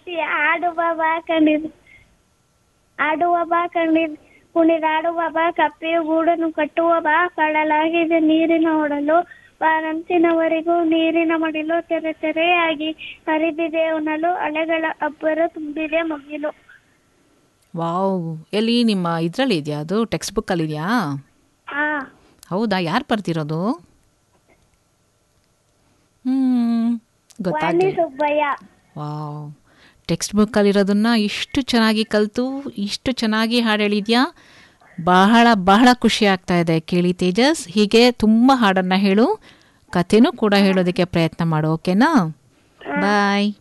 ಗೆಳತಿ ಆಡುವ ಬಾ ಕಂಡಿದ್ ಆಡುವ ಬಾ ಕಂಡಿದ್ ಕುಣಿದಾಡುವ ಬಾ ಕಪ್ಪೆಯ ಗೂಡನ್ನು ಕಟ್ಟುವ ಬಾ ಕಡಲಾಗಿದೆ ನೀರಿನ ಒಡಲು ಬಾರಂತಿನವರೆಗೂ ನೀರಿನ ಮಡಿಲು ತೆರೆ ತೆರೆಯಾಗಿ ಹರಿದಿದೆ ಉಣಲು ಅಲೆಗಳ ಅಬ್ಬರ ತುಂಬಿದೆ ಮುಗಿಲು ವಾವ್ ಎಲ್ಲಿ ನಿಮ್ಮ ಇದರಲ್ಲಿ ಇದೆಯಾ ಅದು ಟೆಕ್ಸ್ಟ್ ಬುಕ್ಕಲ್ಲಿ ಇದೆಯಾ ಹಾ ಹೌದಾ ಯಾರು ಬರ್ತಿರೋದು ಹ್ಞೂ ವಾಣಿ ಗೊತ್ತಾಗಲಿ ಸುಬ್ಬಯ್ಯ ವಾವ್ ಟೆಕ್ಸ್ಟ್ ಬುಕ್ಕಲ್ಲಿರೋದನ್ನ ಇಷ್ಟು ಚೆನ್ನಾಗಿ ಕಲಿತು ಇಷ್ಟು ಚೆನ್ನಾಗಿ ಹಾಡು ಹೇಳಿದ್ಯಾ ಬಹಳ ಬಹಳ ಖುಷಿ ಆಗ್ತಾ ಇದೆ ಕೇಳಿ ತೇಜಸ್ ಹೀಗೆ ತುಂಬ ಹಾಡನ್ನು ಹೇಳು ಕಥೆನೂ ಕೂಡ ಹೇಳೋದಕ್ಕೆ ಪ್ರಯತ್ನ ಮಾಡು ಓಕೆನಾ ಬಾಯ್